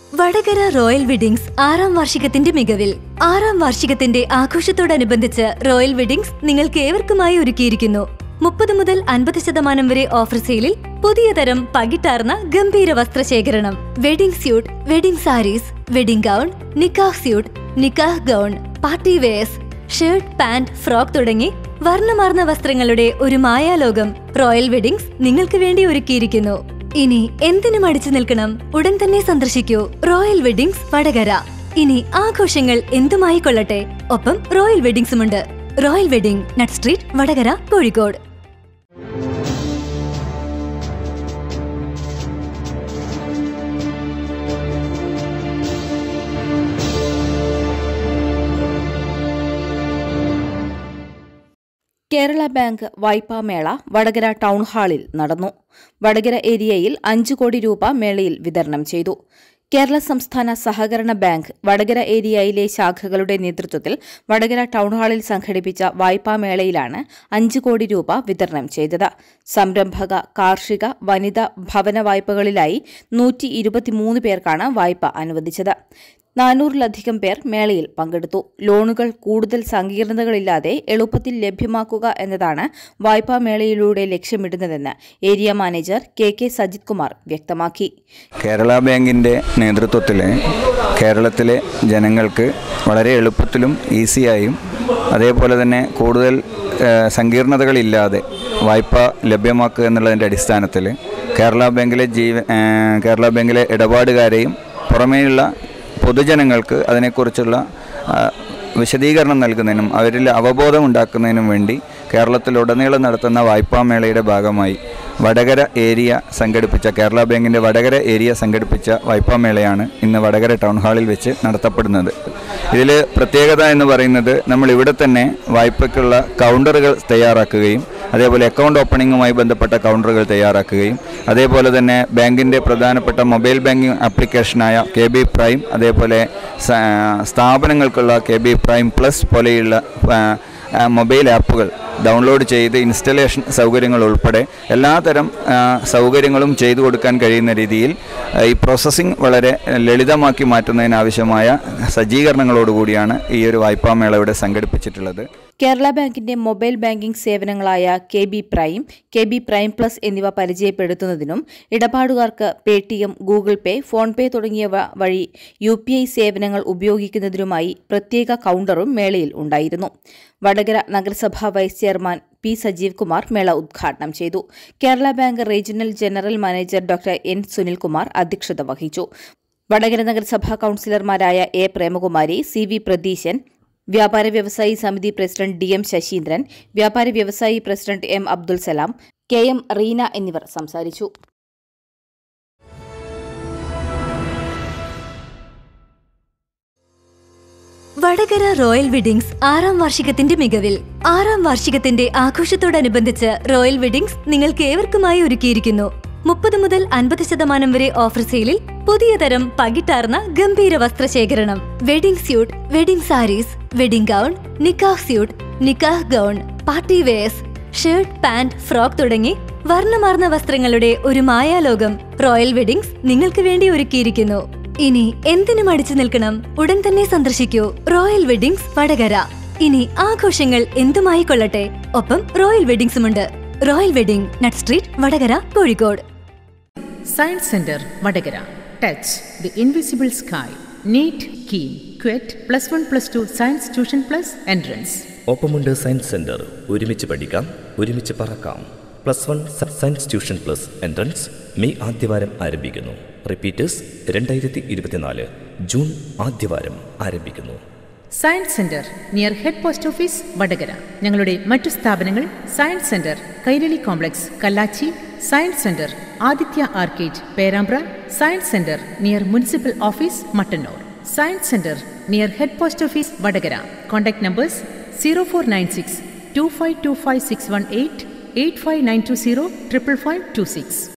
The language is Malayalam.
വടകര റോയൽ വെഡിങ്സ് ആറാം വാർഷികത്തിന്റെ മികവിൽ ആറാം വാർഷികത്തിന്റെ ആഘോഷത്തോടനുബന്ധിച്ച് റോയൽ വെഡിങ്സ് നിങ്ങൾക്ക് ഏവർക്കുമായി ഒരുക്കിയിരിക്കുന്നു മുപ്പത് മുതൽ അൻപത് ശതമാനം വരെ ഓഫർ സെയിലിൽ പുതിയ തരം പകിട്ടാർന്ന ഗംഭീര വസ്ത്രശേഖരണം wedding suit wedding saris wedding gown നിക്കാഹ് സ്യൂട്ട് നിക്കാഹ് gown party wears shirt pant frock തുടങ്ങി വർണ്ണമാർന്ന വസ്ത്രങ്ങളുടെ ഒരു മായാലോകം റോയൽ വെഡിങ്സ് നിങ്ങൾക്ക് വേണ്ടി ഒരുക്കിയിരിക്കുന്നു ഇനി എന്തിനും അടിച്ചു നിൽക്കണം ഉടൻ തന്നെ സന്ദർശിക്കൂ റോയൽ വെഡിങ്സ് വടകര ഇനി ആഘോഷങ്ങൾ എന്തുമായി കൊള്ളട്ടെ ഒപ്പം റോയൽ വെഡിങ്സുമുണ്ട് royal wedding nut street Vadakara Kozhikode Kerala bank വായ്പാ മേള വടകര ടൗൺ ഹാളിൽ നടന്നു വടകര ഏരിയയിൽ അഞ്ചു കോടി രൂപ മേളയിൽ വിതരണം ചെയ്തു കേരള സംസ്ഥാന സഹകരണ ബാങ്ക് വടകര ഏരിയയിലെ ശാഖകളുടെ നേതൃത്വത്തിൽ വടകര ടൗൺ ഹാളിൽ സംഘടിപ്പിച്ച വായ്പാ മേളയിലാണ് അഞ്ചു കോടി രൂപ വിതരണം ചെയ്തത് സംരംഭക കാർഷിക വനിത ഭവന വായ്പകളിലായി നൂറ്റി ഇരുപത്തിമൂന്ന് പേർക്കാണ് വായ്പ അനുവദിച്ചത് നാനൂറിലധികം പേർ മേളയിൽ പങ്കെടുത്തു ലോണുകൾ കൂടുതൽ സങ്കീർണതകളില്ലാതെ എളുപ്പത്തിൽ ലഭ്യമാക്കുക എന്നതാണ് വായ്പാ മേളയിലൂടെ ലക്ഷ്യമിടുന്നതെന്ന് area manager K K Sajith Kumar വ്യക്തമാക്കി കേരള ബാങ്കിൻ്റെ നേതൃത്വത്തിൽ കേരളത്തിലെ ജനങ്ങൾക്ക് വളരെ എളുപ്പത്തിലും ഈസിയായും അതേപോലെ തന്നെ കൂടുതൽ ഏഹ്, സങ്കീർണതകളില്ലാതെ വായ്പ ലഭ്യമാക്കുക എന്നുള്ളതിൻ്റെ അടിസ്ഥാനത്തിൽ കേരള ബാങ്കിലെ ജീവ ഏഹ്, കേരള ബാങ്കിലെ ഇടപാടുകാരെയും പുറമേയുള്ള പൊതുജനങ്ങൾക്ക് അതിനെക്കുറിച്ചുള്ള ആ, വിശദീകരണം നൽകുന്നതിനും അവരിൽ അവബോധം ഉണ്ടാക്കുന്നതിനും വേണ്ടി കേരളത്തിലുടനീളം നടത്തുന്ന വായ്പാ മേളയുടെ ഭാഗമായി വടകര ഏരിയ സംഘടിപ്പിച്ച കേരള ബാങ്കിൻ്റെ വടകര ഏരിയ സംഘടിപ്പിച്ച വായ്പാ മേളയാണ് ഇന്ന് വടകര ടൗൺ ഹാളിൽ വെച്ച് നടത്തപ്പെടുന്നത് ഇതിൽ പ്രത്യേകത എന്ന് പറയുന്നത് നമ്മൾ ഇവിടെ തന്നെ വായ്പയ്ക്കുള്ള കൗണ്ടറുകൾ തയ്യാറാക്കുകയും അതേപോലെ അക്കൗണ്ട് ഓപ്പണിങ്ങുമായി ബന്ധപ്പെട്ട കൗണ്ടറുകൾ തയ്യാറാക്കുകയും അതേപോലെ തന്നെ ബാങ്കിൻ്റെ പ്രധാനപ്പെട്ട മൊബൈൽ ബാങ്കിംഗ് ആപ്ലിക്കേഷനായ കെ ബി പ്രൈം അതേപോലെ സ- സ്ഥാപനങ്ങൾക്കുള്ള കെ ബി പ്രൈം പ്ലസ് പോലെയുള്ള ആ, ആ, മൊബൈൽ ആപ്പുകൾ ഡൗൺലോഡ് ചെയ്ത് ഇൻസ്റ്റലേഷൻ സൗകര്യങ്ങൾ ഉൾപ്പെടെ എല്ലാതരം ആ, സൗകര്യങ്ങളും ചെയ്തു കൊടുക്കാൻ കഴിയുന്ന രീതിയിൽ ആ, ഈ പ്രോസസ്സിംഗ് വളരെ ലളിതമാക്കി മാറ്റുന്നതിനാവശ്യമായ സജ്ജീകരണങ്ങളോടുകൂടിയാണ് ഈ ഒരു വായ്പാ മേള ഇവിടെ സംഘടിപ്പിച്ചിട്ടുള്ളത് കേരള ബാങ്കിന്റെ മൊബൈൽ ബാങ്കിംഗ് സേവനങ്ങളായ K B prime K B prime plus എന്നിവ പരിചയപ്പെടുത്തുന്നതിനും ഇടപാടുകാർക്ക് Paytm Google Pay PhonePe തുടങ്ങിയവ വഴി യു പി ഐ സേവനങ്ങൾ ഉപയോഗിക്കുന്നതിനുമായി പ്രത്യേക കൗണ്ടറും മേളയിൽ ഉണ്ടായിരുന്നു വടകര നഗരസഭാ vice chairman P Sajeev Kumar മേള ഉദ്ഘാടനം ചെയ്തു Kerala bank regional general manager doctor N Sunilkumar അധ്യക്ഷത വഹിച്ചു വടകര നഗരസഭാ കൌൺസിലർമാരായ A Premakumari C V Pratheeshan വ്യാപാര വ്യവസായി സമിതി പ്രസിഡന്റ് ഡി എം ശശീന്ദ്രൻ വ്യാപാര വ്യവസായി president M Abdul Salam K M Reena എന്നിവർ സംസാരിച്ചു വടകര റോയൽ വെഡിങ്സ് ആറാം വാർഷികത്തിന്റെ മികവിൽ ആറാം വാർഷികത്തിന്റെ ആഘോഷത്തോടനുബന്ധിച്ച് റോയൽ വെഡിങ്സ് നിങ്ങൾക്ക് ഏവർക്കുമായി ഒരുക്കിയിരിക്കുന്നു മുപ്പത് മുതൽ അൻപത് ശതമാനം വരെ ഓഫർ സെയിലിൽ പുതിയ തരം പകിട്ടാർന്ന ഗംഭീര വസ്ത്രശേഖരണം wedding suit wedding saris wedding gown നിക്കാഹ് സ്യൂട്ട് നിക്കാഹ് gown party wears shirt pant frock തുടങ്ങി വർണ്ണമാർന്ന വസ്ത്രങ്ങളുടെ ഒരു മായാലോകം റോയൽ വെഡിങ്സ് നിങ്ങൾക്ക് വേണ്ടി ഒരുക്കിയിരിക്കുന്നു ഇനി എന്തിനും അടിച്ചു നിൽക്കണം ഉടൻ തന്നെ സന്ദർശിക്കൂ റോയൽ വെഡിങ്സ് വടകര ഇനി ആഘോഷങ്ങൾ എന്തുമായി കൊള്ളട്ടെ ഒപ്പം റോയൽ വെഡിങ്സുമുണ്ട് royal wedding nut street Vadakara Kozhikode science centre Vadakara touch the invisible sky NEET KEAM CUET plus one plus two science tuition plus entrance ഒപ്പമുണ്ട് സയൻസ് സെന്റർ ഒരുമിച്ച് പഠിക്കാം ഒരുമിച്ച് പറക്കാം plus one science tuition plus entrance May ആദ്യവാരം ആരംഭിക്കുന്നു റിപ്പീറ്റേഴ്സ് രണ്ടായിരത്തി ഇരുപത്തിനാല് ജൂൺ ആദ്യവാരം ആരംഭിക്കുന്നു science centre near head post office Vadakara ഞങ്ങളുടെ മറ്റു സ്ഥാപനങ്ങൾ science centre Kairali complex Kallachi science centre Aditya arcade Perambra science centre near municipal office Mattannur science centre near head post office Vadakara contact numbers zero four nine six two five two five six one eight eight five nine two zero triple five two six